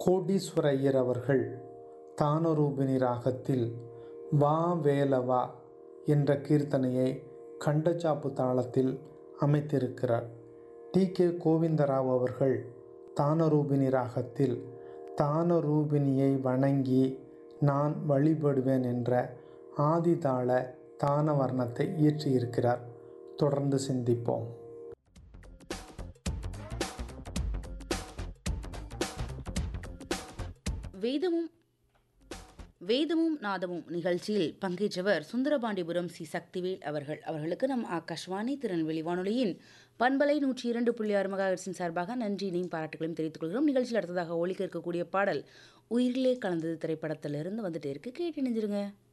கோடீஸ்வர ஐயர் அவர்கள் தானரூபிணி ராகத்தில் வா வேலவா என்ற கீர்த்தனையை கண்டச்சாப்பு தாளத்தில் அமைத்திருக்கிறார் டி கே கோவிந்தராவ் அவர்கள் தானரூபிணி ராகத்தில் தானரூபிணியை வணங்கி நான் வழிபடுவேன் என்ற ஆதிதாள தான வர்ணத்தை இயற்றியிருக்கிறார் தொடர்ந்து சிந்திப்போம் வேதமும் வேதமும் நாதமும் நிகழ்ச்சியில் பங்கேற்றவர் சுந்தரபாண்டிபுரம் சி சக்திவேல் அவர்கள் அவர்களுக்கு நம் ஆகாஷ்வாணி திருநெல்வேலி வானொலியின் பண்பலை நூற்றி இரண்டு புள்ளி ஆறு மகாஹெர்ட்ஸின் சார்பாக நன்றியினையும் பாராட்டுகளையும் தெரிவித்துக் கொள்கிறோம் நிகழ்ச்சியில் அடுத்ததாக ஒழிக்க இருக்கக்கூடிய பாடல் உயிரிலே கலந்தது திரைப்படத்திலிருந்து வந்துட்டே இருக்கு கேட்டு இணைஞ்சிருங்க